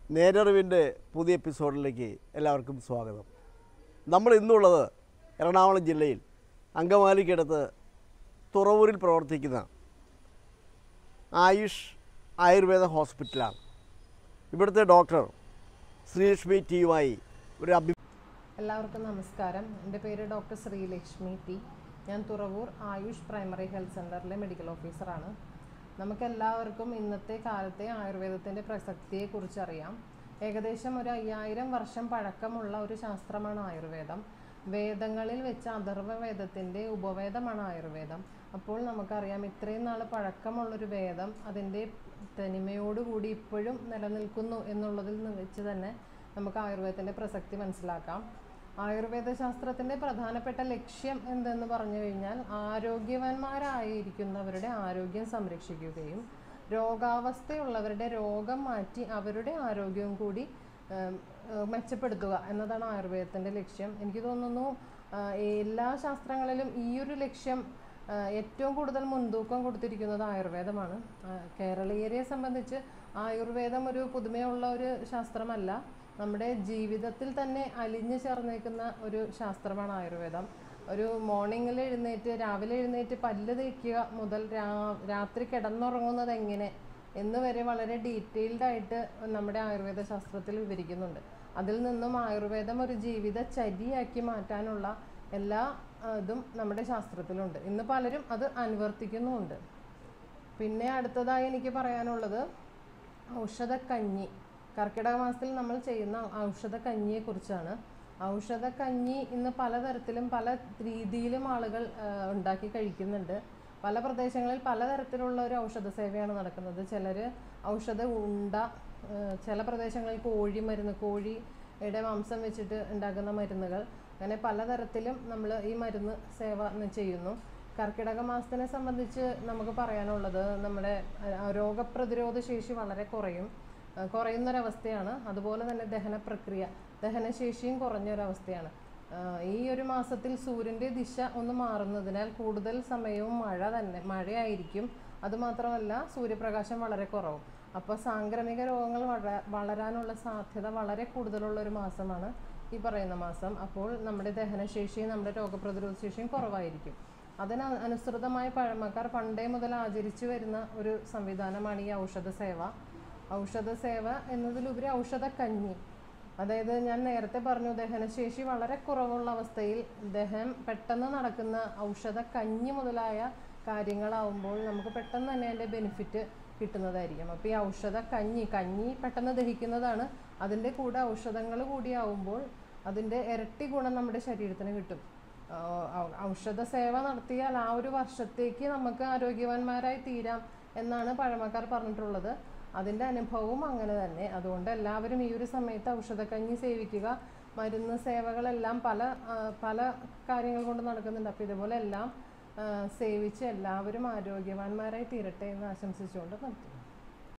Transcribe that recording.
നേരറിവിൻ്റെ പുതിയ എപ്പിസോഡിലേക്ക് എല്ലാവർക്കും സ്വാഗതം നമ്മൾ ഇന്നുള്ളത് എറണാകുളം ജില്ലയിൽ അങ്കമാലിക്കടുത്ത് തുറവൂരിൽ പ്രവർത്തിക്കുന്ന ആയുഷ് ആയുർവേദ ഹോസ്പിറ്റലാണ് ഇവിടുത്തെ ഡോക്ടർ ശ്രീലക്ഷ്മി ടിയുമായി ഒരു അഭി എല്ലാവർക്കും നമസ്കാരം എൻ്റെ പേര് ഡോക്ടർ ശ്രീലക്ഷ്മി ടി ഞാൻ തുറവൂർ ആയുഷ് പ്രൈമറി ഹെൽത്ത് സെൻ്ററിലെ മെഡിക്കൽ ഓഫീസറാണ് നമുക്കെല്ലാവർക്കും ഇന്നത്തെ കാലത്തെ ആയുർവേദത്തിൻ്റെ പ്രസക്തിയെക്കുറിച്ച് അറിയാം ഏകദേശം ഒരു അയ്യായിരം വർഷം പഴക്കമുള്ള ഒരു ശാസ്ത്രമാണ് ആയുർവേദം വേദങ്ങളിൽ വെച്ച അഥർവ വേദത്തിൻ്റെ ഉപവേദമാണ് ആയുർവേദം അപ്പോൾ നമുക്കറിയാം ഇത്രയും നാൾ പഴക്കമുള്ളൊരു വേദം അതിൻ്റെ തനിമയോടുകൂടി ഇപ്പോഴും നിലനിൽക്കുന്നു എന്നുള്ളതിൽ നിന്ന് വെച്ച് തന്നെ നമുക്ക് ആയുർവേദത്തിൻ്റെ പ്രസക്തി മനസ്സിലാക്കാം ആയുർവേദ ശാസ്ത്രത്തിൻ്റെ പ്രധാനപ്പെട്ട ലക്ഷ്യം എന്തെന്ന് പറഞ്ഞു കഴിഞ്ഞാൽ ആരോഗ്യവാന്മാരായിരിക്കുന്നവരുടെ ആരോഗ്യം സംരക്ഷിക്കുകയും രോഗാവസ്ഥയുള്ളവരുടെ രോഗം മാറ്റി അവരുടെ ആരോഗ്യവും കൂടി ഏം, ഏഹ് മെച്ചപ്പെടുത്തുക എന്നതാണ് ആയുർവേദത്തിൻ്റെ ലക്ഷ്യം എനിക്ക് തോന്നുന്നു ആഹ് എല്ലാ ശാസ്ത്രങ്ങളിലും ഈ ഒരു ലക്ഷ്യം ആഹ് ഏറ്റവും കൂടുതൽ മുൻതൂക്കം കൊടുത്തിരിക്കുന്നത് ആയുർവേദമാണ് ആഹ് കേരളീയരെ സംബന്ധിച്ച് ആയുർവേദം ഒരു പുതുമയുള്ള ഒരു ശാസ്ത്രമല്ല നമ്മുടെ ജീവിതത്തിൽ തന്നെ അലിഞ്ഞു ചേർന്നേക്കുന്ന ഒരു ശാസ്ത്രമാണ് ആയുർവേദം ഒരു മോർണിംഗിൽ എഴുന്നേറ്റ് രാവിലെ എഴുന്നേറ്റ് പല്ല് തേക്കുക മുതൽ രാ രാത്രി കിടന്നുറങ്ങുന്നത് എങ്ങനെ എന്ന് വരെ വളരെ ഡീറ്റെയിൽഡ് ആയിട്ട് നമ്മുടെ ആയുർവേദ ശാസ്ത്രത്തിൽ വിവരിക്കുന്നുണ്ട് അതിൽ നിന്നും ആയുർവേദം ഒരു ജീവിത ചര്യയാക്കി മാറ്റാനുള്ള എല്ലാ ആ, ഇതും നമ്മുടെ ശാസ്ത്രത്തിലുണ്ട് ഇന്ന് പലരും അത് അനുവർത്തിക്കുന്നുമുണ്ട് പിന്നെ അടുത്തതായി എനിക്ക് പറയാനുള്ളത് ഔഷധക്കഞ്ഞി കർക്കിടക മാസത്തിൽ നമ്മൾ ചെയ്യുന്ന ഔഷധക്കഞ്ഞിയെ കുറിച്ചാണ് ഔഷധക്കഞ്ഞി ഇന്ന് പലതരത്തിലും പല രീതിയിലും ആളുകൾ ആ, ഉണ്ടാക്കി കഴിക്കുന്നുണ്ട് പല പ്രദേശങ്ങളിൽ പലതരത്തിലുള്ള ഒരു ഔഷധ സേവയാണ് നടക്കുന്നത് ചിലർ ഔഷധ ഉണ്ട ആ, ചില പ്രദേശങ്ങളിൽ കോഴി മരുന്ന് കോഴിയുടെ മാംസം വെച്ചിട്ട് ഉണ്ടാക്കുന്ന മരുന്നുകൾ അങ്ങനെ പലതരത്തിലും നമ്മൾ ഈ മരുന്ന് സേവ ന്ന് ചെയ്യുന്നു കർക്കിടക മാസത്തിനെ സംബന്ധിച്ച് നമുക്ക് പറയാനുള്ളത് നമ്മുടെ ആ, രോഗപ്രതിരോധ ശേഷി വളരെ കുറയും ആ, കുറയുന്നൊരവസ്ഥയാണ് അതുപോലെ തന്നെ ദഹന പ്രക്രിയ ദഹനശേഷിയും കുറഞ്ഞൊരവസ്ഥയാണ് ആ, ഈ ഒരു മാസത്തിൽ സൂര്യൻ്റെ ദിശ ഒന്ന് മാറുന്നതിനാൽ കൂടുതൽ സമയവും മഴ തന്നെ മഴയായിരിക്കും അതുമാത്രമല്ല സൂര്യപ്രകാശം വളരെ കുറവും അപ്പോൾ സാംക്രമിക രോഗങ്ങൾ വള വളരാനുള്ള സാധ്യത വളരെ കൂടുതലുള്ള ഒരു മാസമാണ് ഈ പറയുന്ന മാസം അപ്പോൾ നമ്മുടെ ദഹനശേഷിയും നമ്മുടെ രോഗപ്രതിരോധ ശേഷിയും കുറവായിരിക്കും അതിന് അനുസൃതമായി പഴമക്കാർ പണ്ടേ മുതൽ ആചരിച്ചു വരുന്ന ഒരു സംവിധാനമാണ് ഈ ഔഷധ സേവ ഔഷധ സേവ എന്നതിലുപരി ഔഷധക്കഞ്ഞി അതായത് ഞാൻ നേരത്തെ പറഞ്ഞു ദഹനശേഷി വളരെ കുറവുള്ള അവസ്ഥയിൽ ദഹനം പെട്ടെന്ന് നടക്കുന്ന ഔഷധ കഞ്ഞി മുതലായ കാര്യങ്ങളാവുമ്പോൾ നമുക്ക് പെട്ടെന്ന് തന്നെ അതിൻ്റെ ബെനിഫിറ്റ് കിട്ടുന്നതായിരിക്കും അപ്പോൾ ഈ ഔഷധ കഞ്ഞി കഞ്ഞി പെട്ടെന്ന് ദഹിക്കുന്നതാണ് അതിൻ്റെ കൂടെ ഔഷധങ്ങൾ കൂടിയാവുമ്പോൾ അതിൻ്റെ ഇരട്ടി ഗുണം നമ്മുടെ ശരീരത്തിന് കിട്ടും ആ, ഔ- ഔഷധ സേവ നടത്തിയാൽ ആ ഒരു വർഷത്തേക്ക് നമുക്ക് ആരോഗ്യവാന്മാരായി തീരാം എന്നാണ് പഴമക്കാർ പറഞ്ഞിട്ടുള്ളത് അതിൻ്റെ അനുഭവവും അങ്ങനെ തന്നെ അതുകൊണ്ട് എല്ലാവരും ഈ ഒരു സമയത്ത് ഔഷധക്കഞ്ഞി സേവിക്കുക മരുന്ന് സേവകളെല്ലാം പല ആ, പല കാര്യങ്ങൾ കൊണ്ട് നടക്കുന്നുണ്ട് അപ്പോൾ ഇതുപോലെ എല്ലാം ആ, സേവിച്ച് എല്ലാവരും ആരോഗ്യവാന്മാരായി തീരട്ടെ എന്ന് ആശംസിച്ചുകൊണ്ട് നിർത്തും